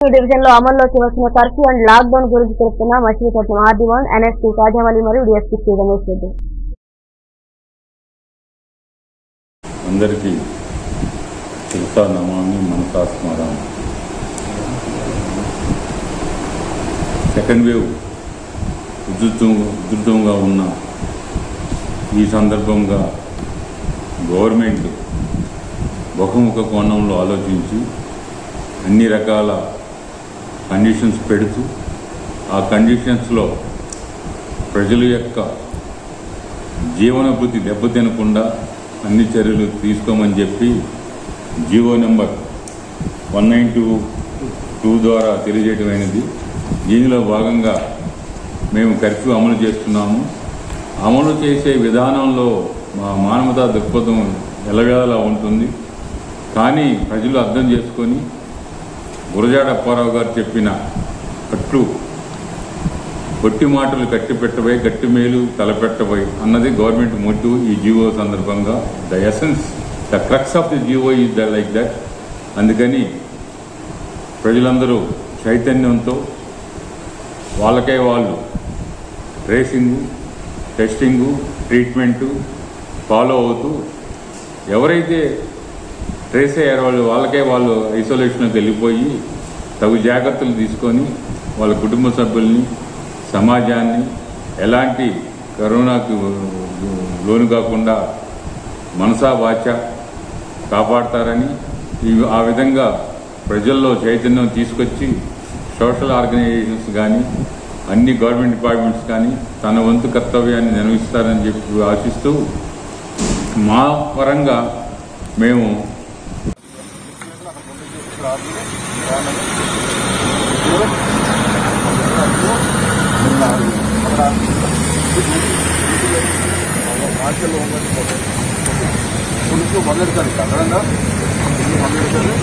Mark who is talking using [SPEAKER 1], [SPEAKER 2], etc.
[SPEAKER 1] division లో అమల్లోకి వచ్చిన కర్ఫ్యూ అండ్ లాక్ డౌన్ గురించి తెలుపుతున్న మచిలీపట్నం ఆర్డీవన్ ఎన్ఎస్పీ కాజావలి మరియు డిఎస్పీ శ్రీ రమేష్ రెడ్డి
[SPEAKER 2] అందరికీ శిల్పా నమామి మనసా స్మరామి సెకండ్ వేవ్ ఉధృతం ఉధృతంగా ఉన్న ఈ సందర్భంగా గవర్నమెంట్ బహుముఖ కోణంలో ఆలోచించి అన్ని రకాల కండిషన్స్ పెడుతూ ఆ కండిషన్స్లో ప్రజల యొక్క జీవనభృతి దెబ్బతినకుండా అన్ని చర్యలు తీసుకోమని చెప్పి GO number one nine two two ద్వారా తెలియజేయటమైనది దీనిలో భాగంగా మేము కర్ఫ్యూ అమలు చేస్తున్నాము అమలు చేసే విధానంలో మా మానవతా దృక్పథం ఎలవేళలా ఉంటుంది కానీ ప్రజలు అర్థం చేసుకొని గురజాడ అప్పారావు గారు చెప్పిన కట్లు కొట్టి మాటలు కట్టి పెట్టబోయి గట్టి మేలు తలపెట్టబోయి అన్నది గవర్నమెంట్ మోటివ్ ఈ జీవో సందర్భంగా the essence the crux of the GO is the like that అందుకని ప్రజలందరూ చైతన్యంతో వాళ్ళకే వాళ్ళు ట్రేసింగు టెస్టింగు ట్రీట్మెంటు ఫాలో అవుతూ ఎవరైతే ట్రేస్ అయ్యారో వాళ్ళు వాళ్ళకే వాళ్ళు ఐసోలేషన్కి వెళ్ళిపోయి తగు జాగ్రత్తలు తీసుకొని వాళ్ళ కుటుంబ సభ్యుల్ని సమాజాన్ని ఎలాంటి కరోనాకు లోను కాకుండా మనసా వాచ కాపాడతారని ఈ ఆ విధంగా ప్రజల్లో చైతన్యం తీసుకొచ్చి సోషల్ ఆర్గనైజేషన్స్ కానీ అన్ని గవర్నమెంట్ డిపార్ట్మెంట్స్ కానీ తన వంతు కర్తవ్యాన్ని నిర్వహిస్తారని చెప్పి ఆశిస్తూ మా పరంగా మేము
[SPEAKER 3] పులుసు మొదలెడతారు సడన్గా మొదలెడతారు